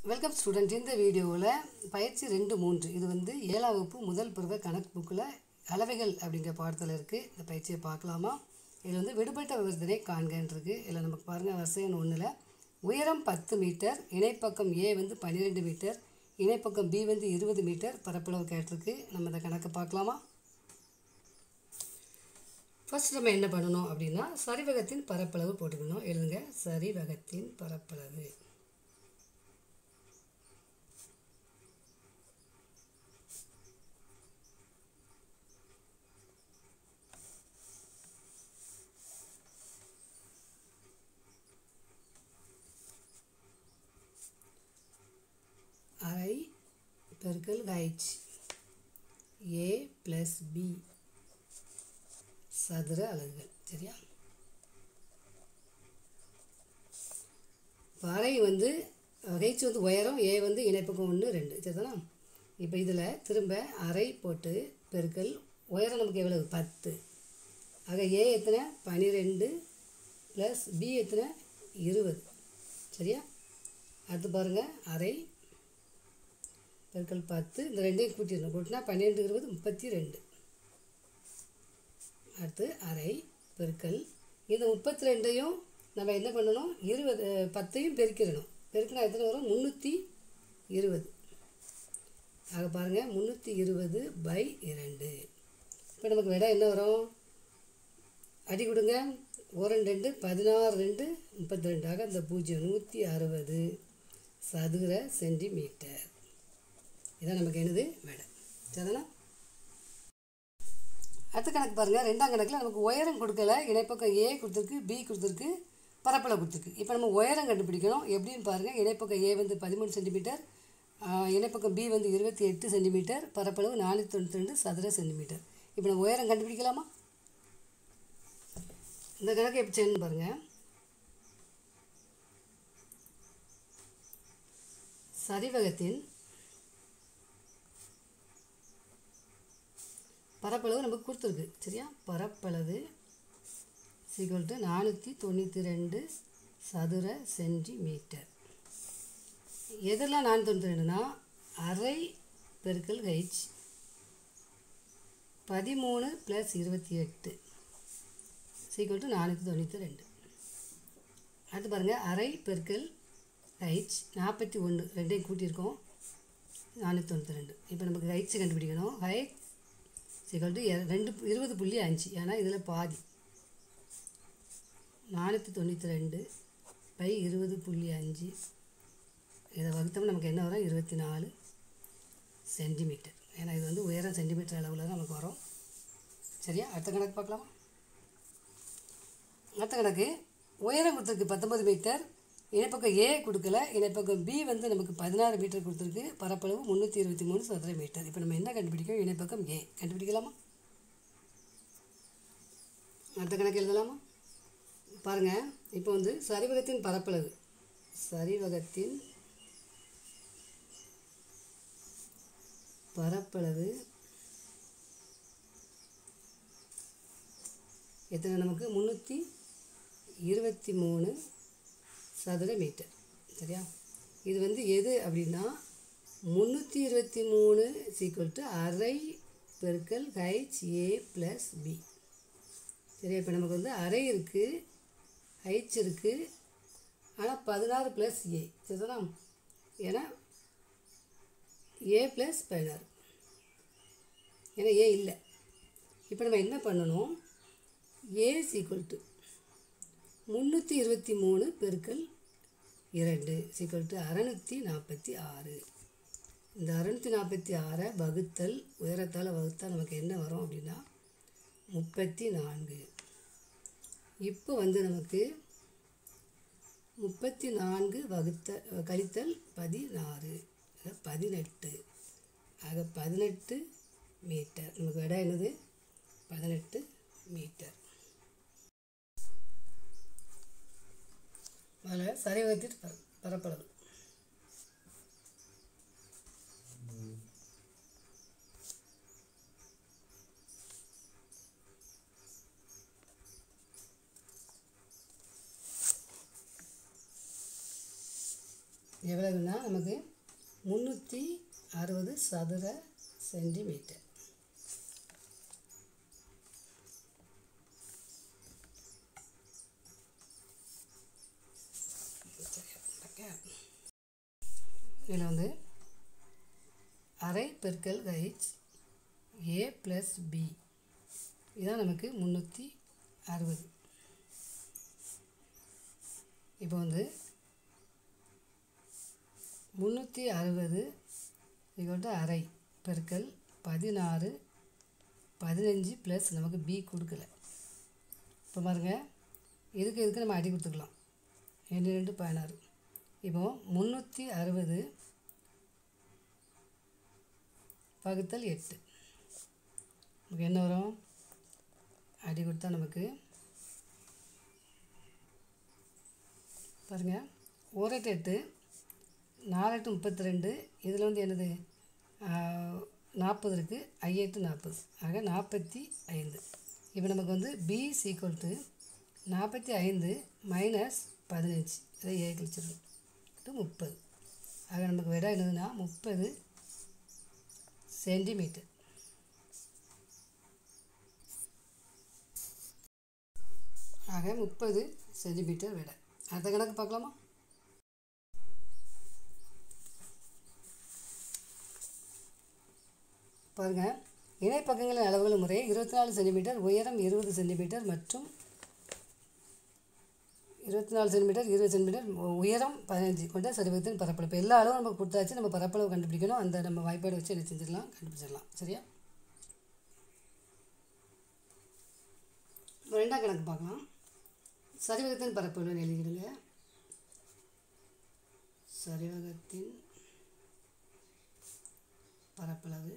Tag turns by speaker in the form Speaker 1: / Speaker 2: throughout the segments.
Speaker 1: welcome student இந்த வீடியோவில் பயிற்சி ரெண்டு மூன்று இது வந்து ஏழாம் வகுப்பு முதல் பருவ கணக்கு புக்கில் அளவைகள் அப்படிங்கிற பாடத்தில் இருக்குது இந்த பயிற்சியை பார்க்கலாமா இதில் வந்து விடுபட்ட விவரத்தினை காண்கன்றிருக்கு இதில் நமக்கு பாருங்கள் வரிசைன்னு ஒன்றில் உயரம் பத்து மீட்டர் இணைப்பக்கம் ஏ வந்து பன்னிரெண்டு மீட்டர் இணைப்பக்கம் பி வந்து இருபது மீட்டர் பரப்பளவு கேட்டிருக்கு நம்ம இந்த கணக்கை பார்க்கலாமா ஃபர்ஸ்ட் நம்ம என்ன பண்ணணும் அப்படின்னா சரிவகத்தின் பரப்பளவு போட்டுக்கணும் எழுதுங்க சரிவகத்தின் பரப்பளவு அரை பெருக்கல் ஹைச் ஏ ப்ளஸ் பி சதுர அலகுகள் சரியா இப்போ அரை வந்து ஹெச் வந்து உயரம் ஏ வந்து இணைப்பக்கம் ஒன்று ரெண்டு சரிதானா இப்போ இதில் திரும்ப அரை போட்டு பெருக்கல் உயரம் நமக்கு எவ்வளவு பத்து ஆக ஏ எத்தனை பன்னிரெண்டு ப்ளஸ் பி எத்தனை இருபது சரியா அடுத்து பாருங்கள் அரை பெருக்கல் பத்து இந்த ரெண்டையும் கூட்டிடணும் கூட்டினா பன்னிரெண்டு இருபது முப்பத்தி ரெண்டு அடுத்து அரை பெருக்கல் இந்த முப்பத்தி ரெண்டையும் நம்ம என்ன பண்ணணும் இருபது பத்தையும் பெருக்கிடணும் பெருக்கினா எத்தனை வரும் முந்நூற்றி இருபது ஆக பாருங்கள் முந்நூற்றி இருபது பை இரண்டு இப்போ நமக்கு விடை என்ன வரும் அடி கொடுங்க ஒரு ரெண்டு ரெண்டு பதினாறு ரெண்டு முப்பத்தி ரெண்டு ஆக இந்த பூஜ்ஜியம் நூற்றி அறுபது சதுர சென்டிமீட்டர் இதான் நமக்கு என்னது விடை சரிதானா அடுத்த கணக்கு பாருங்கள் ரெண்டாம் கணக்கில் நமக்கு உயரம் கொடுக்கல இணைப்பக்கம் ஏ கொடுத்துருக்கு பி கொடுத்துருக்கு பரப்பளவு கொடுத்துருக்கு இப்போ நம்ம உயரம் கண்டுபிடிக்கணும் எப்படின்னு பாருங்கள் இணைப்பக்கம் ஏ வந்து பதிமூணு சென்டிமீட்டர் இணைப்பக்கம் பி வந்து இருபத்தி எட்டு சென்டிமீட்டர் பரப்பளவு நானூற்றி தொண்ணூற்றி ரெண்டு சதுர சென்டிமீட்டர் இப்போ நம்ம உயரம் கண்டுபிடிக்கலாமா இந்த கணக்கு எப்படி செய்யணும்னு பாருங்கள் சரிவகத்தின் பரப்பளவு நமக்கு கொடுத்துருக்கு சரியா பரப்பளவு சீக்வல் டு நானூற்றி தொண்ணூற்றி ரெண்டு சதுர சென்டிமீட்டர் எதெல்லாம் நானூற்றி தொண்ணூற்றி ரெண்டுனா அரை பெருக்கல் ஹெச் பதிமூணு ப்ளஸ் இருபத்தி எட்டு சீக்வல் டு நானூற்றி தொண்ணூற்றி ரெண்டு அடுத்து பாருங்கள் அரை பெருக்கல் ஹைச் நாற்பத்தி ஒன்று ரெண்டையும் கூட்டியிருக்கோம் நானூற்றி தொண்ணூற்றி ரெண்டு இப்போ நமக்கு ஹைட்ஸ் கண்டுபிடிக்கணும் ஹைட் சிக்கல் டு ரெண்டு இருபது புள்ளி அஞ்சு ஏன்னா இதில் பாதி நானூற்றி தொண்ணூற்றி ரெண்டு பை இருபது புள்ளி அஞ்சு இதை வகுத்தோம் நமக்கு என்ன வரும் இருபத்தி நாலு சென்டிமீட்டர் ஏன்னா இது வந்து உயரம் சென்டிமீட்டர் அளவில் தான் நமக்கு வரும் சரியா அடுத்த கணக்கு பார்க்கலாமா அடுத்த கணக்கு உயரம் கொடுத்துருக்கு பத்தொம்பது மீட்டர் இணைப்பக்கம் ஏ கொடுக்கல இணைப்பக்கம் பி வந்து நமக்கு பதினாறு மீட்டர் கொடுத்துருக்கு பரப்பளவு முந்நூற்றி இருபத்தி மூணு சதுர மீட்டர் இப்போ நம்ம என்ன கண்டுபிடிக்கோம் இணைப்பக்கம் ஏ கண்டுபிடிக்கலாமா அடுத்த கணக்கு எழுதலாமா பாருங்கள் இப்போ வந்து சரிவகத்தின் பரப்பளவு சரிவகத்தின் பரப்பளவு எத்தனை நமக்கு முந்நூற்றி இருபத்தி மூணு சதுர மீட்டர் சரியா இது வந்து எது அப்படின்னா முந்நூற்றி இருபத்தி மூணு சீக்குவல் டு அரை பெருக்கல் ஹைச் ஏ ப்ளஸ் பி சரியா இப்போ நமக்கு வந்து அரை இருக்குது ஹைச் இருக்குது ஆனால் பதினாறு ப்ளஸ் ஏ சரிதானா ஏன்னா ஏ ப்ளஸ் பதினாறு ஏன்னா ஏ இல்லை இப்போ நம்ம என்ன பண்ணணும் ஏ சீக்குவல் டு முந்நூற்றி இருபத்தி மூணு பெருக்கல் இரண்டு சீக்வல் டு அறநூற்றி நாற்பத்தி ஆறு இந்த அறநூற்றி நாற்பத்தி ஆறை வகுத்தல் உயரத்தால் வகுத்தால் நமக்கு என்ன வரும் அப்படின்னா முப்பத்தி நான்கு இப்போ வந்து நமக்கு முப்பத்தி நான்கு வகுத்த கழித்தல் பதினாறு பதினெட்டு ஆக பதினெட்டு மீட்டர் நமக்கு விட என்னது பதினெட்டு மீட்டர் அதில் சரிவகத்தின் ப பரப்பளவு எவ்வளவுன்னா நமக்கு முந்நூற்றி அறுபது சதுர சென்டிமீட்டர் இதில் வந்து அரை பெருக்கல் ஹைச் ஏ ப்ளஸ் பி இதான் நமக்கு முந்நூற்றி அறுபது இப்போ வந்து முந்நூற்றி அறுபது இக்கோட்டு அரை பெருக்கல் பதினாறு பதினஞ்சு ப்ளஸ் நமக்கு பி கொடுக்கல இப்போ பாருங்கள் இதுக்கு இதுக்கு நம்ம அடி கொடுத்துக்கலாம் ரெண்டு ரெண்டு பதினாறு இப்போ முந்நூற்றி அறுபது வகுத்தல் எட்டு நமக்கு என்ன வரும் அடி கொடுத்தா நமக்கு பாருங்கள் ஒரு எட்டு எட்டு நாலு எட்டு முப்பத்தி ரெண்டு இதில் வந்து என்னது நாற்பது இருக்குது ஐஎட்டு நாற்பது ஆக நாற்பத்தி ஐந்து இப்போ நமக்கு வந்து பி சீக்வல் டு நாற்பத்தி ஐந்து மைனஸ் பதினஞ்சு இதை ஏ கழிச்சிடணும் டு முப்பது ஆக நமக்கு விட என்னதுன்னா முப்பது சென்டிமீட்டர் ஆக முப்பது சென்டிமீட்டர் விட அடுத்த கணக்கு பார்க்கலாமா பாருங்கள் இணைப்பக்கங்களின் அளவுகள் முறை இருபத்தி நாலு சென்டிமீட்டர் உயரம் இருபது சென்டிமீட்டர் மற்றும் இருபத்தி நாலு சென்டிமீட்டர் இருபது சென்டிமீட்டர் உயரம் பதினஞ்சு கொண்ட சரிவகத்தின் பரப்பளவு எல்லா அளவும் நம்ம கொடுத்தாச்சு நம்ம பரப்பளவு கண்டுபிடிக்கணும் அந்த நம்ம வாய்ப்பாடு வச்சு என்ன செஞ்சிடலாம் கண்டுபிடிச்சிடலாம் சரியா ரெண்டாம் கணக்கு பார்க்கலாம் சரிவகத்தின் பரப்பளவு எழுதிடுங்க சரிவகத்தின் பரப்பளவு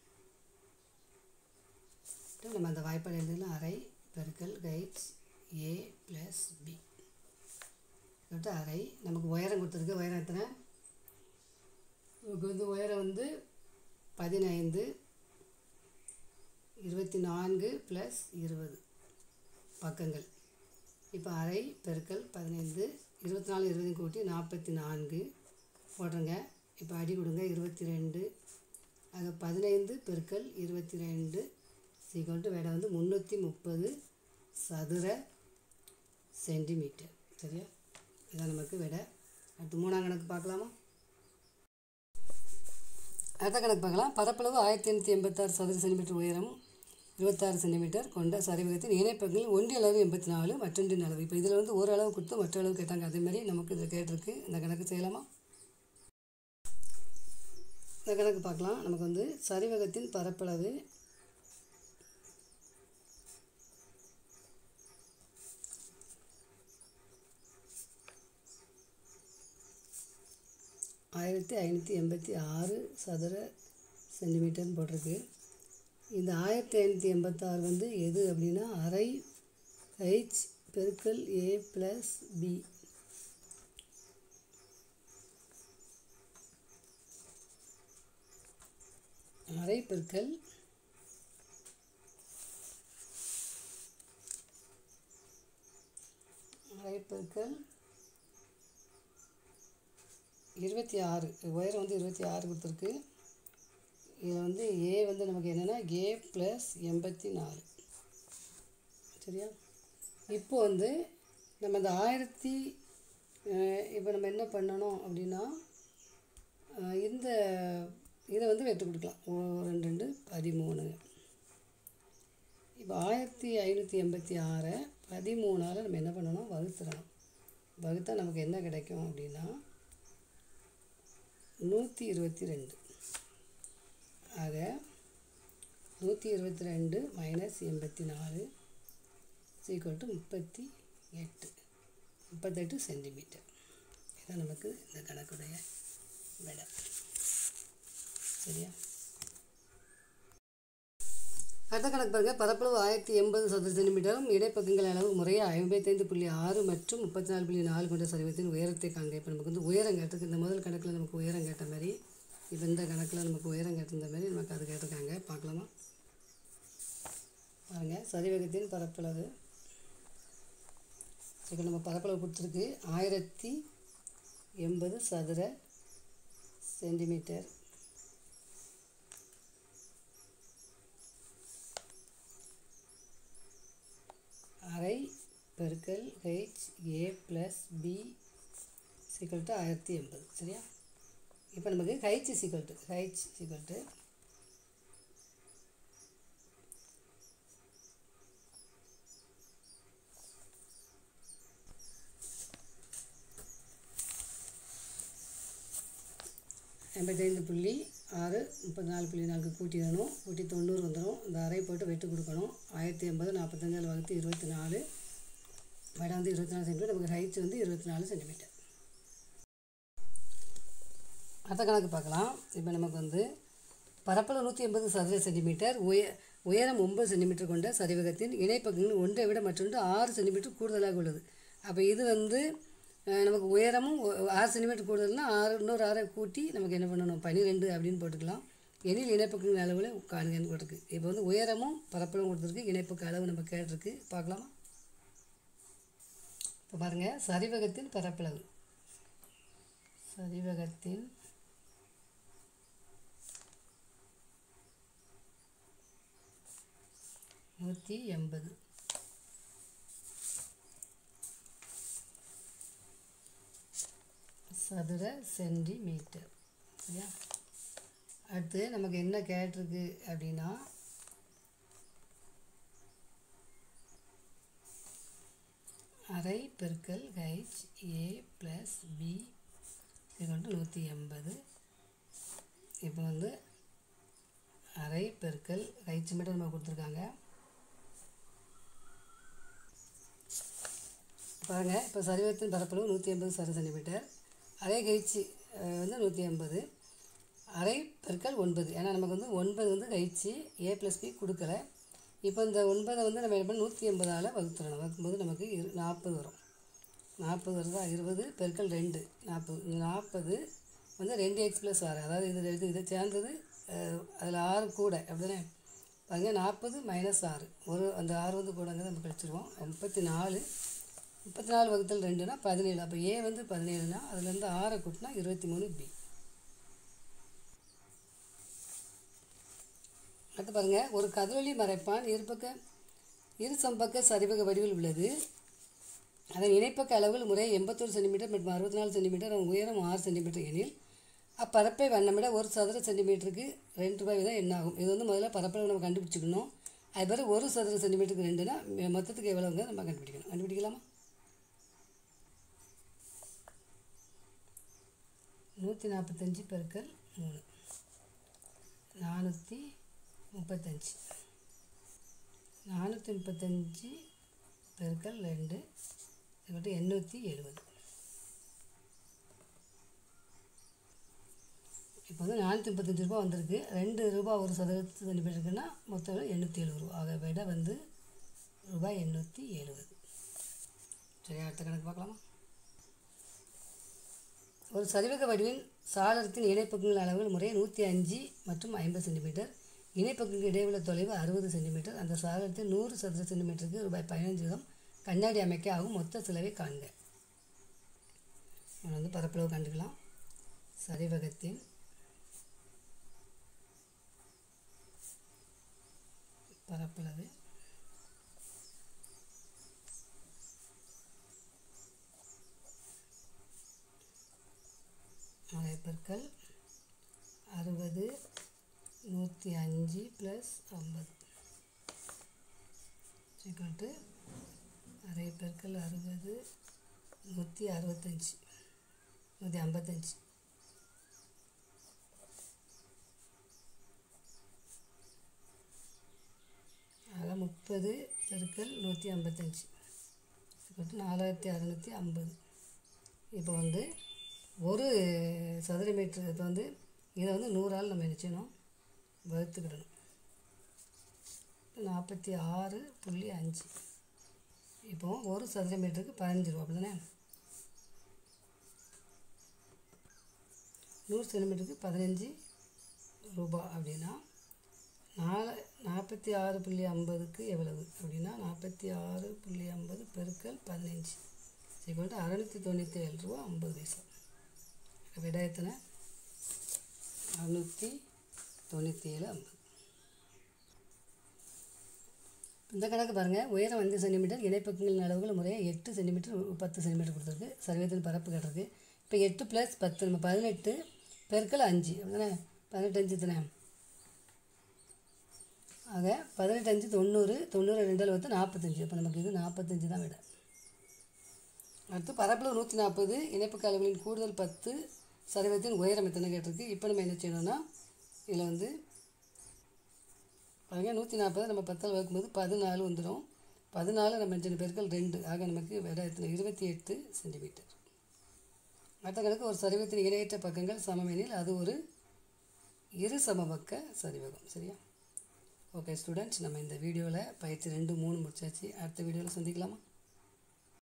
Speaker 1: நம்ம அந்த வாய்ப்பாடு எழுதிடலாம் அரை பெருக்கல் கைச் ஏ ப்ளஸ் பி சொல்லிட்டு அரை நமக்கு உயரம் கொடுத்துருக்கு உயரம் எத்தனை நமக்கு வந்து உயரம் வந்து பதினைந்து இருபத்தி நான்கு ப்ளஸ் இருபது பக்கங்கள் இப்போ அரை பெருக்கல் பதினைந்து இருபத்தி நாலு இருபது கூட்டி நாற்பத்தி நான்கு போடுறங்க இப்போ அடி கொடுங்க இருபத்தி ரெண்டு ஆக பதினைந்து பெருக்கல் இருபத்தி ரெண்டு சீக்கிரம் விடை வந்து முந்நூற்றி முப்பது சதுர சென்டிமீட்டர் சரியா இதான் நமக்கு விடை அடுத்து மூணாம் கணக்கு பார்க்கலாமா அடுத்த கணக்கு பார்க்கலாம் பரப்பளவு ஆயிரத்தி எண்ணூற்றி எண்பத்தாறு சதுர சென்டிமீட்டர் உயரம் இருபத்தாறு சென்டிமீட்டர் கொண்ட சரிவகத்தின் இணைப்பகங்கள் ஒன்றிய அளவு எண்பத்தி நாலு மற்றொன்றின் அளவு இப்போ இதில் வந்து ஒரு அளவு கொடுத்து மற்ற அளவு கேட்டாங்க அதே மாதிரி நமக்கு இதில் கேட்டிருக்கு இந்த கணக்கு செய்யலாமா இந்த கணக்கு பார்க்கலாம் நமக்கு வந்து சரிவகத்தின் பரப்பளவு ஆயிரத்தி ஐநூற்றி எண்பத்தி ஆறு சதுர சென்டிமீட்டர்னு போட்டிருக்கு இந்த ஆயிரத்தி ஐநூற்றி எண்பத்தாறு வந்து எது அப்படின்னா அரை ஹெச் பெருக்கல் ஏ ப்ளஸ் பி அரை பெருக்கல் அரை பெருக்கல் இருபத்தி ஆறு உயரம் வந்து இருபத்தி ஆறு கொடுத்துருக்கு இதில் வந்து ஏ வந்து நமக்கு என்னென்னா ஏ ப்ளஸ் எண்பத்தி நாலு சரியா இப்போ வந்து நம்ம இந்த ஆயிரத்தி இப்போ நம்ம என்ன பண்ணணும் அப்படின்னா அஹ், இந்த இதை வந்து வெட்டு கொடுக்கலாம் ஓ- ரெண்டு ரெண்டு பதிமூணு இப்போ ஆயிரத்தி ஐநூற்றி எண்பத்தி ஆறை பதிமூணால் நம்ம என்ன பண்ணணும் வகுத்துறணும் வகுத்தா நமக்கு என்ன கிடைக்கும் அப்படின்னா நூற்றி இருபத்தி ரெண்டு ஆக நூற்றி இருபத்தி ரெண்டு மைனஸ் எண்பத்தி நாலு சீக்வல் டு முப்பத்தி எட்டு முப்பத்தெட்டு சென்டிமீட்டர் இதான் நமக்கு இந்த கணக்குடைய விடை சரியா அடுத்த கணக்கு பாருங்க பரப்பளவு ஆயிரத்தி எண்பது சதுர சென்டிமீட்டரும் இடைப்பக்கங்கள் அளவு முறையே ஐம்பத்தைந்து புள்ளி ஆறு மற்றும் முப்பத்தி நாலு புள்ளி நாலு கொண்ட சரிவத்தின் உயரத்தை காண்க இப்போ நமக்கு வந்து உயரம் கேட்டிருக்கு இந்த முதல் கணக்கில் நமக்கு உயரம் கேட்ட மாதிரி இப்போ இந்த கணக்கில் நமக்கு உயரம் கேட்டிருந்த மாதிரி நமக்கு அது கேட்டிருக்காங்க பார்க்கலாமா பாருங்கள் சரிவகத்தின் பரப்பளவு இப்போ நம்ம பரப்பளவு கொடுத்துருக்கு ஆயிரத்தி எண்பது சதுர சென்டிமீட்டர் அரை பெருக்கல் ஹெச் ஏ ப்ளஸ் பி சிக்கல் டு ஆயிரத்தி எண்பது சரியா இப்போ நமக்கு ஹைச் சிக்கல் டு ஹைச் சிக்கல் டு எண்பத்தைந்து புள்ளி ஆறு முப்பத்தி நாலு புள்ளி நான்கு கூட்டிடணும் கூட்டி தொண்ணூறு வந்துடும் இந்த அரை போட்டு வெட்டு கொடுக்கணும் ஆயிரத்தி எண்பது நாற்பத்தஞ்சால் வகுத்து இருபத்தி நாலு வடை வந்து இருபத்தி நாலு சென்டிமீட்டர் நமக்கு ஹைட் வந்து இருபத்தி நாலு சென்டிமீட்டர் அடுத்த கணக்கு பார்க்கலாம் இப்போ நமக்கு வந்து பரப்பளவு நூற்றி எண்பது சதுர சென்டிமீட்டர் உய உயரம் ஒன்பது சென்டிமீட்டர் கொண்ட சரிவகத்தின் இணைப்பக்கங்கள் ஒன்றை விட மற்றொன்று ஆறு சென்டிமீட்டர் கூடுதலாக உள்ளது அப்போ இது வந்து அஹ், நமக்கு உயரமும் ஒ- ஆறு சென்டிமீட்டர் கூடுதல்னா ஆறு இன்னொரு ஆறை கூட்டி நமக்கு என்ன பண்ணணும் பன்னிரெண்டு அப்படின்னு போட்டுக்கலாம் எனில் இணைப்பக்கங்கள் அளவில் காணுங்கன்னு போட்டிருக்கு இப்போ வந்து உயரமும் பரப்பளவும் கொடுத்துருக்கு இணைப்புக்கு அளவு நம்ம கேட்டிருக்கு பார்க்கலாமா இப்போ பாருங்கள் சரிவகத்தின் பரப்பளவு சரிவகத்தின் நூற்றி எண்பது சதுர சென்டிமீட்டர் சரியா அடுத்து நமக்கு என்ன கேட்டிருக்கு அப்படின்னா அரை பெருக்கல் ஹெச் ஏ ப்ளஸ் பி இது நூற்றி எண்பது இப்போ வந்து அரை பெருக்கல் ஹைச் மட்டும் நம்ம கொடுத்துருக்காங்க பாருங்கள் இப்போ சரிவத்தின் பரப்பளவு நூற்றி எண்பது சதுர சென்டிமீட்டர் அரை கழிச்சு வந்து நூற்றி எண்பது அரை பெருக்கல் ஒன்பது ஏன்னா நமக்கு வந்து ஒன்பது வந்து கழிச்சு ஏ ப்ளஸ் பி கொடுக்கல இப்போ இந்த ஒன்பதை வந்து நம்ம என்ன பண்ண நூற்றி எண்பதால் வகுத்துடணும் வகுக்கும்போது நமக்கு இரு நாற்பது வரும் நாற்பது வருதா இருபது பெருக்கல் ரெண்டு நாற்பது இந்த நாற்பது வந்து ரெண்டு எக்ஸ் ப்ளஸ் ஆறு அதாவது இது இது இதை சேர்ந்தது அதில் ஆறு கூட அப்படிதானே பாருங்க நாற்பது மைனஸ் ஆறு ஒரு அந்த ஆறு வந்து கூடங்கிறத நம்ம கழிச்சிருவோம் முப்பத்தி நாலு முப்பத்தி நாலு வகுத்தல் ரெண்டுனா பதினேழு அப்போ ஏ வந்து பதினேழுனா அதுலேருந்து ஆறை கூட்டினா இருபத்தி மூணு பி அடுத்து பாருங்கள் ஒரு கதிரொலி மறைப்பான் இருபக்க இரு சம்பக்க சரிவக வடிவில் உள்ளது அதன் இணைப்பக்க அளவுகள் முறை எண்பத்தொரு சென்டிமீட்டர் மற்றும் அறுபத்தி நாலு சென்டிமீட்டர் அதன் உயரம் ஆறு சென்டிமீட்டர் எனில் அப்பரப்பை வண்ணமிட ஒரு சதுர சென்டிமீட்டருக்கு ரெண்டு ரூபாய் தான் என்ன ஆகும் இது வந்து முதல்ல பரப்பளவு நம்ம கண்டுபிடிச்சிக்கணும் அது பிறகு ஒரு சதுர சென்டிமீட்டருக்கு ரெண்டுனா மொ- மொத்தத்துக்கு எவ்வளோங்க நம்ம கண்டுபிடிக்கணும் கண்டுபிடிக்கலாமா நூற்றி நாற்பத்தஞ்சு பெருக்கல் மூணு நானூற்றி முப்பத்தஞ்சு நானூற்றி முப்பத்தஞ்சு பெருக்கல் ரெண்டு இது எண்ணூற்றி எழுபது இப்போ வந்து நானூற்றி முப்பத்தஞ்சு ரூபா வந்திருக்கு ரெண்டு ரூபா ஒரு சதவீதத்து சென்டிமீட்டருக்குன்னா மொத்தம் எண்ணூற்றி எழுபது ரூபா ஆக விட வந்து ரூபாய் எண்ணூற்றி எழுபது சரி அடுத்த கணக்கு பார்க்கலாமா ஒரு சரிவக வடிவின் சாளரத்தின் இணைப்பக்கங்கள் அளவுகள் முறை நூற்றி அஞ்சு மற்றும் ஐம்பது சென்டிமீட்டர் இணைப்பக்கங்களுக்கு இடையுள்ள தொலைவு அறுபது சென்டிமீட்டர் அந்த சாளரத்தில் நூறு சதுர சென்டிமீட்டருக்கு ரூபாய் பதினஞ்சு வீதம் கண்ணாடி அமைக்க ஆகும் மொத்த செலவை காண்க நம்ம வந்து பரப்பளவு கண்டுக்கலாம் சரிவகத்தின் பரப்பளவு மலைப்பற்கள் அறுபது நூற்றி அஞ்சு ப்ளஸ் ஐம்பது சிக்கல்ட்டு அரை பெருக்கல் அறுபது நூற்றி அறுபத்தஞ்சி நூற்றி ஐம்பத்தஞ்சு ஆக முப்பது பெருக்கல் நூற்றி ஐம்பத்தஞ்சு சிக்கல்ட்டு நாலாயிரத்தி அறநூற்றி ஐம்பது இப்போ வந்து ஒரு சதுர மீட்டர் இப்போ வந்து இதை வந்து நூறால் நம்ம நினச்சணும் வகுத்துக்கிடணும் நாற்பத்தி ஆறு புள்ளி அஞ்சு இப்போ ஒரு சதுர மீட்டருக்கு பதினஞ்சு ரூபா அப்படி தானே நூறு சென்டிமீட்டருக்கு பதினஞ்சு ரூபா அப்படின்னா நாலு நாற்பத்தி ஆறு புள்ளி ஐம்பதுக்கு எவ்வளவு அப்படின்னா நாற்பத்தி ஆறு புள்ளி ஐம்பது பெருக்கல் பதினஞ்சு சீக்கிரம் அறநூற்றி தொண்ணூற்றி ஏழு ரூபா ஐம்பது பைசா விட எத்தனை அறுநூற்றி தொண்ணூற்றி ஏழு ஐம்பது இந்த கணக்கு பாருங்கள் உயரம் அஞ்சு சென்டிமீட்டர் இணைப்பக்கங்களின் அளவுகள் முறையாக எட்டு சென்டிமீட்டர் பத்து சென்டிமீட்டர் கொடுத்துருக்கு சர்வேத்தின் பரப்பு கேட்டிருக்கு இப்போ எட்டு ப்ளஸ் பத்து நம்ம பதினெட்டு பெருக்கல் அஞ்சு அப்படிதானே பதினெட்டு அஞ்சு தானே ஆக பதினெட்டு அஞ்சு தொண்ணூறு தொண்ணூறு ரெண்டில் வந்து நாற்பத்தஞ்சு அப்போ நமக்கு இது நாற்பத்தஞ்சு தான் விட அடுத்து பரப்பில் நூற்றி நாற்பது இணைப்பு கலவைகளின் கூடுதல் பத்து சதவீதத்தின் உயரம் எத்தனை கேட்டிருக்கு இப்போ நம்ம என்ன செய்யணும்னா இதில் வந்து பாருங்க நூற்றி நாற்பது நம்ம பத்தால் வகுக்கும்போது பதினாலு வந்துடும் பதினாலு நம்ம அஞ்சு பேர்கள் ரெண்டு ஆக நமக்கு விட எத்தனை இருபத்தி எட்டு சென்டிமீட்டர் அடுத்த கணக்கு ஒரு சரிவத்தின் இணையற்ற பக்கங்கள் சமமெனில் அது ஒரு இரு சமபக்க சரிவகம் சரியா ஓகே ஸ்டூடெண்ட்ஸ் நம்ம இந்த வீடியோவில் பயிற்சி ரெண்டு மூணு முடிச்சாச்சு அடுத்த வீடியோவில் சந்திக்கலாமா